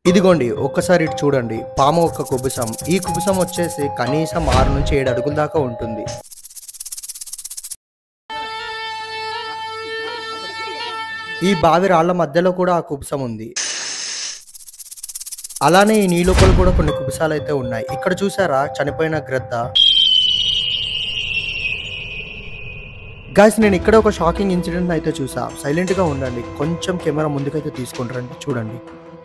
ఇదిగోండి ఒక్కసారి ఇటు చూడండి పాము ఒక్క కుబుసం ఈ కుబుసం వచ్చేసి కనీసం ఆరు నుంచి ఏడు అడుగుల దాకా ఉంటుంది ఈ బావి రాళ్ల మధ్యలో కూడా ఆ కుబుసం ఉంది అలానే ఈ నీలోపల కూడా కొన్ని కుబుసాలు అయితే ఉన్నాయి ఇక్కడ చూసారా చనిపోయిన గ్రద్ద గాయస్ నేను ఇక్కడ ఒక షాకింగ్ ఇన్సిడెంట్ అయితే చూసా సైలెంట్ గా ఉండండి కొంచెం కెమెరా ముందుకైతే తీసుకుంటారండి చూడండి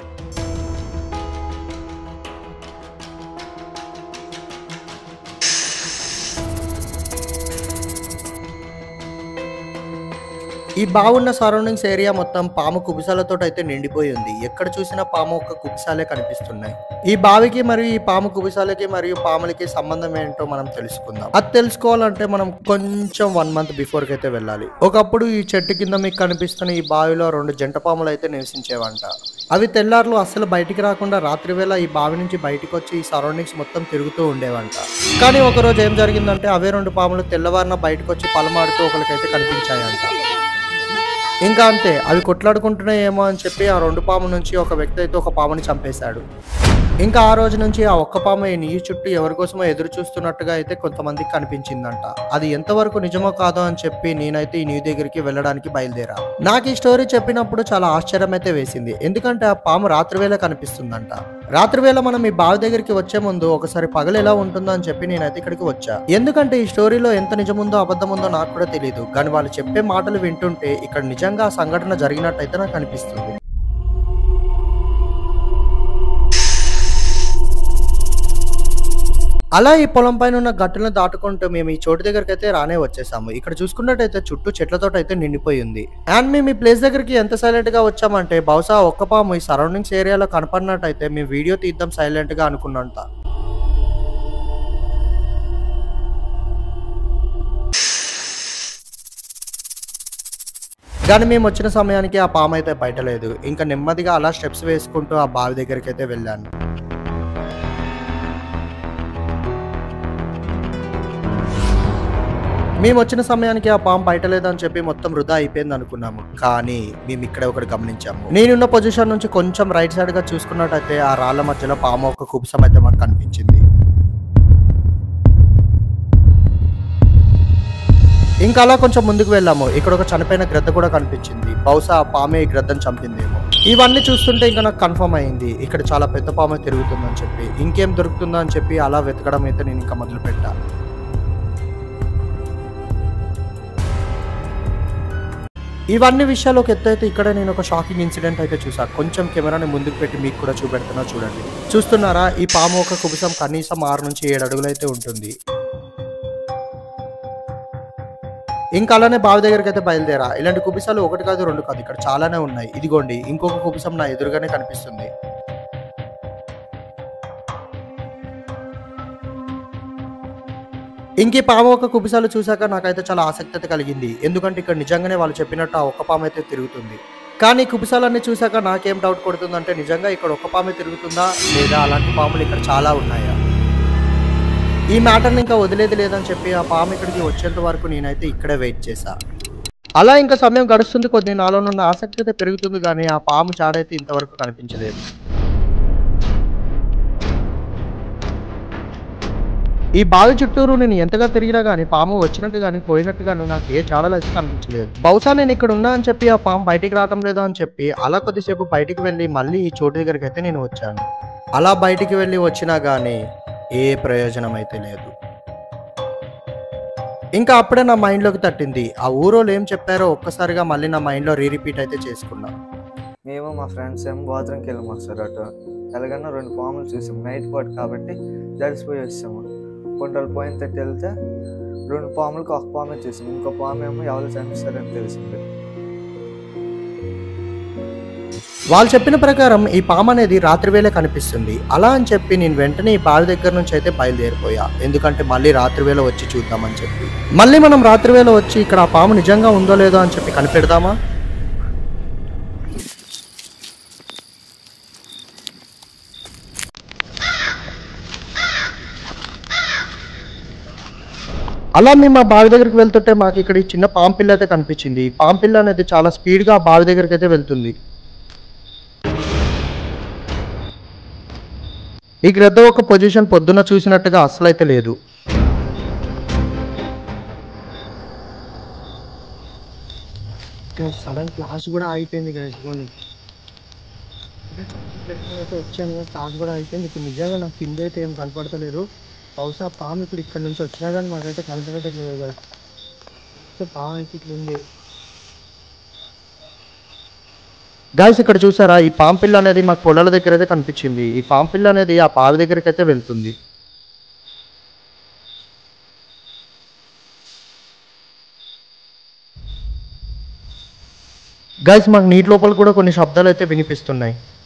ఈ బాగున్న సరౌండింగ్స్ ఏరియా మొత్తం పాము కుబుసాలతో అయితే నిండిపోయి ఉంది ఎక్కడ చూసినా పాము ఒక్క కుబుసాలే కనిపిస్తున్నాయి ఈ బావికి మరియు ఈ పాము కుబుసాలకి మరియు పాములకి సంబంధం ఏంటో మనం తెలుసుకుందాం అది తెలుసుకోవాలంటే మనం కొంచెం వన్ మంత్ బిఫోర్ కి అయితే వెళ్ళాలి ఒకప్పుడు ఈ చెట్టు కింద మీకు కనిపిస్తున్న ఈ బావిలో రెండు జంట పాములు అయితే నివసించేవంట అవి తెల్లార్లు అస్సలు బయటికి రాకుండా రాత్రి వేళ ఈ బావి నుంచి బయటికి వచ్చి ఈ సరౌండింగ్స్ మొత్తం తిరుగుతూ ఉండేవంట కానీ ఒక రోజు ఏం జరిగిందంటే అవే రెండు పాములు తెల్లవారిన బయటకు వచ్చి పలమాడుతూ ఒకరికైతే కనిపించాయంట ఇంకా అంతే అవి కొట్లాడుకుంటున్నాయేమో అని చెప్పి ఆ రెండు పాము నుంచి ఒక వ్యక్తి అయితే ఒక పాముని చంపేశాడు ఇంకా ఆ రోజు నుంచి ఆ ఒక్క పాము ఈ నీరు చుట్టూ ఎవరి కోసమో ఎదురు చూస్తున్నట్టుగా అయితే కొంతమందికి కనిపించిందంట అది ఎంతవరకు నిజమో కాదో అని చెప్పి నేనైతే ఈ నీరు దగ్గరికి వెళ్ళడానికి బయలుదేరా నాకు ఈ స్టోరీ చెప్పినప్పుడు చాలా ఆశ్చర్యం అయితే వేసింది ఎందుకంటే ఆ పాము రాత్రివేళ కనిపిస్తుందంట రాత్రివేళ మనం ఈ బావి దగ్గరికి వచ్చే ముందు ఒకసారి పగలు ఎలా ఉంటుందో అని చెప్పి నేనైతే ఇక్కడికి వచ్చా ఎందుకంటే ఈ స్టోరీలో ఎంత నిజముందో అబద్ధముందో నాకు కూడా తెలియదు కానీ వాళ్ళు చెప్పే మాటలు వింటుంటే ఇక్కడ నిజంగా ఆ సంఘటన జరిగినట్టయితే నాకు అనిపిస్తుంది అలా ఈ పొలం పైన ఉన్న గట్టులను దాటుకుంటూ మేము ఈ చోటు దగ్గరికి అయితే రానే వచ్చేసాము ఇక్కడ చూసుకున్నట్టయితే చుట్టూ చెట్లతో అయితే నిండిపోయి ఉంది అండ్ మేము ఈ ప్లేస్ దగ్గరికి ఎంత సైలెంట్ గా వచ్చామంటే బహుశా ఒక్క పాము ఈ సరౌండింగ్స్ ఏరియాలో కనపడినట్టయితే మేము వీడియో తీద్దాం సైలెంట్ గా అనుకున్నంత కానీ మేము వచ్చిన సమయానికి ఆ పాము అయితే బయట లేదు ఇంకా నెమ్మదిగా అలా స్టెప్స్ వేసుకుంటూ ఆ బావి దగ్గరికి అయితే వెళ్ళాను మేము వచ్చిన సమయానికి ఆ పాము బయట లేదని చెప్పి మొత్తం వృధా అయిపోయింది అనుకున్నాము కానీ మేము ఇక్కడ ఒకటి గమనించాము నేనున్న పొజిషన్ నుంచి కొంచెం రైట్ సైడ్ గా చూసుకున్నట్టయితే ఆ రాళ్ల మధ్యలో పాము ఒక కుబుసం అయితే మాకు కనిపించింది ఇంకా అలా కొంచెం ముందుకు వెళ్ళాము ఇక్కడ ఒక చనిపోయిన గ్రద్ద కూడా కనిపించింది బహుశా ఆ పామే ఈ గ్రద్దను చంపిందేమో ఇవన్నీ చూస్తుంటే ఇంకా నాకు కన్ఫర్మ్ అయింది ఇక్కడ చాలా పెద్ద పామే తిరుగుతుందని చెప్పి ఇంకేం దొరుకుతుందో అని చెప్పి అలా వెతకడం అయితే నేను ఇంకా మొదలు పెట్టాను ఇవన్నీ విషయాలు ఒక ఎత్తు అయితే ఇక్కడ నేను ఒక షాకింగ్ ఇన్సిడెంట్ అయితే చూసా కొంచెం కెమెరాని ముందుకు పెట్టి మీకు కూడా చూపెడుతున్నా చూడండి చూస్తున్నారా ఈ పాము ఒక కుబుసం కనీసం ఆరు నుంచి ఏడు అడుగులు అయితే ఉంటుంది ఇంకా అలానే బావి దగ్గరికి అయితే బయలుదేరా ఇలాంటి కుబిసాలు ఒకటి కాదు రెండు కాదు ఇక్కడ చాలానే ఉన్నాయి ఇదిగోండి ఇంకొక కుబిసం నా ఎదురుగానే కనిపిస్తుంది ఇంక ఈ పాము ఒక కుబిసాలు చూశాక నాకైతే చాలా ఆసక్తి అయితే కలిగింది ఎందుకంటే ఇక్కడ నిజంగానే వాళ్ళు చెప్పినట్టు ఆ ఒక్క పాము అయితే తిరుగుతుంది కానీ కుబిసాలన్నీ చూశాక నాకేం డౌట్ కొడుతుందంటే నిజంగా ఇక్కడ ఒక్క పామే తిరుగుతుందా లేదా అలాంటి పాములు ఇక్కడ చాలా ఉన్నాయా ఈ మ్యాటర్ని ఇంకా వదిలేది లేదని చెప్పి ఆ పాము ఇక్కడికి వచ్చేంత వరకు నేనైతే ఇక్కడే వెయిట్ చేశా అలా ఇంకా సమయం గడుస్తుంది కొద్ది నాలో ఉన్న ఆసక్తి అయితే పెరుగుతుంది కానీ ఆ పాము చాడైతే ఇంతవరకు కనిపించలేదు ఈ బావి చుట్టూరు నేను ఎంతగా తిరిగినా కానీ పాము వచ్చినట్టు కానీ పోయినట్టు కానీ నాకు ఏ చాడలు అయితే కనిపించలేదు బహుశా నేను ఇక్కడ ఉన్నా అని చెప్పి ఆ పాము బయటికి రావటం లేదు అని చెప్పి అలా కొద్దిసేపు బయటికి వెళ్ళి మళ్ళీ ఈ చోటు దగ్గరికి అయితే నేను వచ్చాను అలా బయటికి వెళ్ళి వచ్చినా కానీ ఏ ప్రయోజనం అయితే లేదు ఇంకా అప్పుడే నా మైండ్లోకి తట్టింది ఆ ఊరోళ్ళు ఏం చెప్పారో ఒక్కసారిగా మళ్ళీ నా మైండ్లో రీ రిపీట్ అయితే చేసుకున్నా మేము మా ఫ్రెండ్స్ ఏమో గోత్రంకి వెళ్ళాము సార్ అటు ఎలాగన్నా రెండు పాములు చూసాము నైట్ పాటు కాబట్టి జడిసిపోయి వచ్చాము కొన్ని రోజులు పోయిన తట్టి వెళ్తే రెండు పాములకు ఒక పామే చూసాము ఇంకో పాము ఏమో ఎవరు చంపిస్తారని తెలిసింది వాళ్ళు చెప్పిన ప్రకారం ఈ పాము అనేది రాత్రి వేళ కనిపిస్తుంది అలా అని చెప్పి నేను వెంటనే ఈ బావి దగ్గర నుంచి అయితే బయలుదేరిపోయా ఎందుకంటే మళ్ళీ రాత్రి వేళ వచ్చి చూద్దామని చెప్పి మళ్ళీ మనం రాత్రి వేళ వచ్చి ఇక్కడ ఆ పాము నిజంగా ఉందో లేదో అని చెప్పి కనిపెడదామా అలా మేము ఆ బావి దగ్గరికి వెళ్తుంటే మాకు ఇక్కడ ఈ చిన్న పాము పిల్ల అయితే కనిపించింది ఈ పాము పిల్ల అనేది చాలా స్పీడ్గా ఆ బావి దగ్గరికి అయితే వెళ్తుంది ఈ గ్రద్ద ఒక పొజిషన్ పొద్దున చూసినట్టుగా అస్సలు అయితే లేదు సడన్ క్లాస్ కూడా అయిపోయింది కదా ఇదిగోండి వచ్చాను క్లాస్ కూడా అయిపోయింది ఇప్పుడు నిజంగా నాకు కింద అయితే ఏం కనపడతలేరు బహుశా పాము ఇప్పుడు ఇక్కడ నుంచి వచ్చినా కానీ మాకైతే కనపడట్లేదు కదా సో పాము అయితే ఇట్లా ఉంది గాయస్ ఇక్కడ చూసారా ఈ పాము పిల్ల అనేది మాకు పొలాల దగ్గర అయితే కనిపించింది ఈ పాము పిల్ల అనేది ఆ పావి దగ్గరికి అయితే వెళ్తుంది గాయస్ మాకు నీటి లోపల కూడా కొన్ని శబ్దాలు అయితే వినిపిస్తున్నాయి